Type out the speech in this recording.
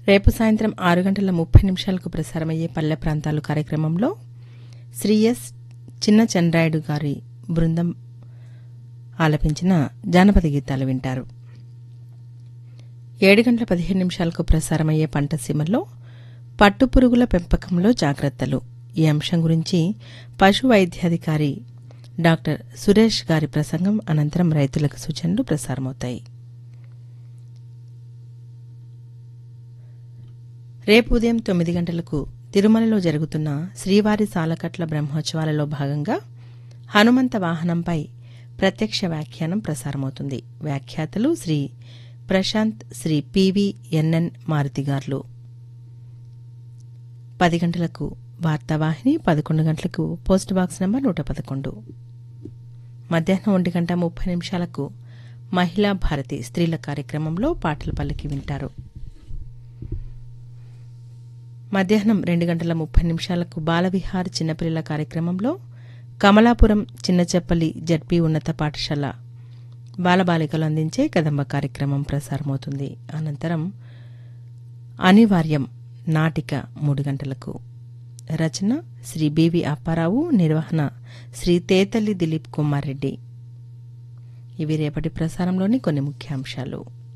రేపు సాయంత్రం ఆరు గంటల ముప్పై నిమిషాలకు ప్రసారమయ్యే పల్లె ప్రాంతాలు కార్యక్రమంలో శ్రీ ఎస్ చిన్న చంద్రాయుడు గారి బృందం ఆలపించిన జానపద గీతాలు వింటారు ఏడు గంటల పదిహేను నిమిషాలకు ప్రసారమయ్యే పంట సీమల్లో పట్టుపురుగుల పెంపకంలో జాగ్రత్తలు ఈ అంశం గురించి పశు వైద్యాధికారి డాక్టర్ సురేష్ గారి ప్రసంగం అనంతరం రైతులకు సూచనలు ప్రసారమవుతాయి రేపు ఉదయం తొమ్మిది గంటలకు తిరుమలలో జరుగుతున్న శ్రీవారి సాలకట్ల బ్రహ్మోత్సవాలలో భాగంగా హనుమంత వాహనంపై ప్రత్యక్ష వ్యాఖ్యానం ప్రసారమవుతుంది వ్యాఖ్యాతలు శ్రీ ప్రశాంత్ శ్రీ పివి ఎన్ఎన్ మారుతిగార్లు పది గంటలకు వార్తావాహిని పదకొండు గంటలకు పోస్ట్ బాక్స్ నంబర్ నూట పదకొండు మధ్యాహ్నం ఒంటి గంట ముప్పై నిమిషాలకు మహిళా భారతి స్త్రీల కార్యక్రమంలో పాటల పల్లకి వింటారు మధ్యాహ్నం రెండు గంటల ముప్పై నిమిషాలకు బాలవిహార్ చిన్నపిల్లల కార్యక్రమంలో కమలాపురం చిన్నచెప్పలి జడ్పీ ఉన్నత పాఠశాల బాలబాలికలు అందించే కదంబ కార్యక్రమం ప్రసారమవుతుంది అనంతరం అనివార్యం నాటిక మూడు గంటలకు రచన శ్రీ బివి అప్పారావు నిర్వహణ శ్రీ తేతల్లి దిలీప్ కుమార్ రెడ్డి ఇవి రేపటి ప్రసారంలోని కొన్ని ముఖ్యాంశాలు